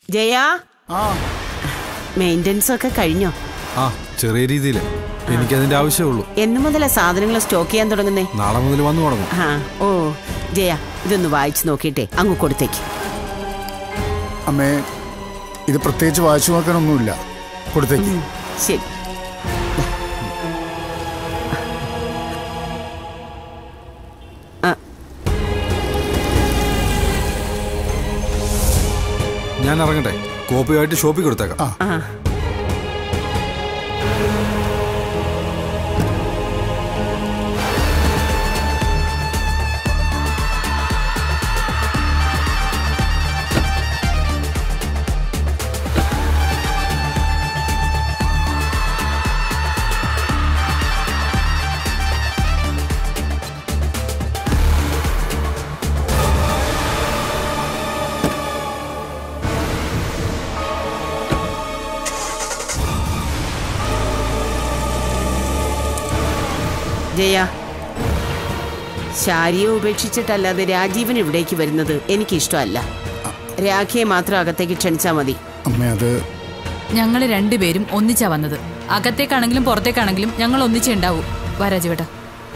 ജയ ആ മെയിൻ്റനൻസ് ഒക്കെ കഴിഞ്ഞോ ആ ചെറിയ രീതിയിൽ എനിക്കതിന്റെ ആവശ്യമുള്ളൂ എന്നു മുതലാ സാധനങ്ങൾ സ്റ്റോക്ക് ചെയ്യാൻ തുടങ്ങുന്നേ നാളെ മുതൽ വന്നു തുടങ്ങും ആ ഓ ജയ ഇതൊന്ന് വായിച്ചു നോക്കിയിട്ടേ അങ്ങ് കൊടുത്തേക്ക് അമ്മേ ഇത് പ്രത്യേകിച്ച് വായിച്ചു നോക്കാനൊന്നുമില്ല കൊടുത്തേക്ക് ശരി ഞാൻ ഇറങ്ങട്ടെ കോപ്പിയായിട്ട് ഷോപ്പിൽ കൊടുത്തേക്കാം ആ. ആ ജയ ശാരിയെ ഉപേക്ഷിച്ചിട്ടല്ലാതെ രാജീവൻ ഇവിടേക്ക് വരുന്നത് എനിക്കിഷ്ടമല്ല രാഖിയെ മാത്രം അകത്തേക്ക് ക്ഷണിച്ചാൽ മതി അമ്മേ അത് ഞങ്ങൾ രണ്ടുപേരും ഒന്നിച്ചാ വന്നത് അകത്തേക്കാണെങ്കിലും പുറത്തേക്കാണെങ്കിലും ഞങ്ങൾ ഒന്നിച്ചേ ഉണ്ടാവൂ വാ രാജുവേട്ടാ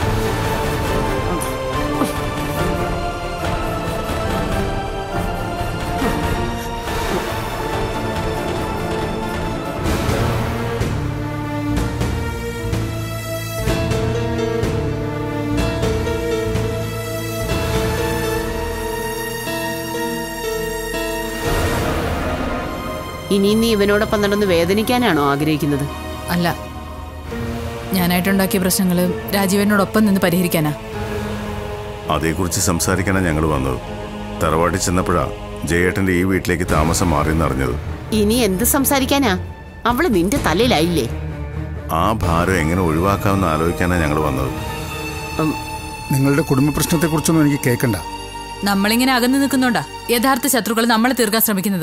ഇനി നീ ഇവനോടൊപ്പം നടന്ന് വേദനിക്കാനാണോ ആഗ്രഹിക്കുന്നത് അല്ല ഞാനായിട്ടുണ്ടാക്കിയ പ്രശ്നങ്ങൾ രാജീവനോടൊപ്പം നിന്ന് പരിഹരിക്കാനാ അതേക്കുറിച്ച് സംസാരിക്കാനാണ് ഞങ്ങൾ വന്നത് തറവാട്ടിൽ ചെന്നപ്പോഴാ ജയേട്ടന്റെ ഈ വീട്ടിലേക്ക് താമസം മാറിയെന്നറിഞ്ഞത് ഇനി എന്ത് സംസാരിക്കാനാ അവള് നിന്റെ തലയിലായില്ലേ ആ ഭാരം എങ്ങനെ ഒഴിവാക്കാമെന്ന് ആലോചിക്കാനാണ് ഞങ്ങൾ വന്നത് ഉം, നിങ്ങളുടെ കുടുംബ പ്രശ്നത്തെക്കുറിച്ചൊന്നും എനിക്ക് കേൾക്കണ്ട നമ്മളിങ്ങനെ അകന്നു നിൽക്കുന്നോണ്ടാ യഥാർത്ഥ ശത്രുക്കൾ നമ്മളെ തീർക്കാൻ ശ്രമിക്കുന്നത്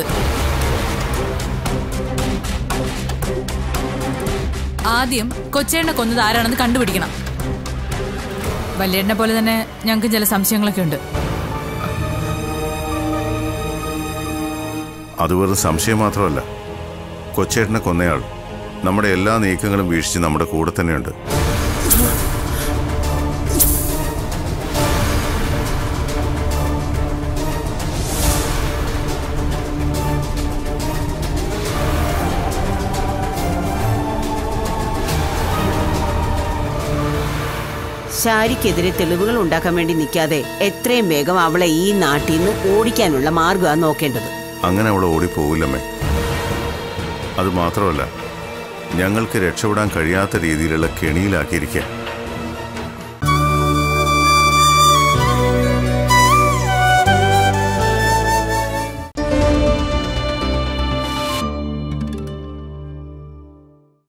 ആദ്യം കൊച്ചേണ്ണ കൊന്നത് ആരാണെന്ന് കണ്ടുപിടിക്കണം വല്യേണ്ണ പോലെ തന്നെ ഞങ്ങൾക്ക് ചില സംശയങ്ങളൊക്കെ ഉണ്ട് അത് വെറും സംശയം മാത്രമല്ല കൊച്ചേട്ടനെ കൊന്നയാൾ നമ്മുടെ എല്ലാ നീക്കങ്ങളും വീക്ഷിച്ച് നമ്മുടെ കൂടെ തന്നെയുണ്ട് ശാരിക്കെതിരെ തെളിവുകൾ ഉണ്ടാക്കാൻ വേണ്ടി നിൽക്കാതെ എത്രയും വേഗം അവളെ ഈ നാട്ടിൽ നിന്ന് ഓടിക്കാനുള്ള മാർഗമാണ് നോക്കേണ്ടത് അങ്ങനെ അവൾ ഓടിപ്പോകില്ലമ്മേ അത് മാത്രമല്ല ഞങ്ങൾക്ക് രക്ഷപ്പെടാൻ കഴിയാത്ത രീതിയിലുള്ള കെണിയിലാക്കിയിരിക്കുക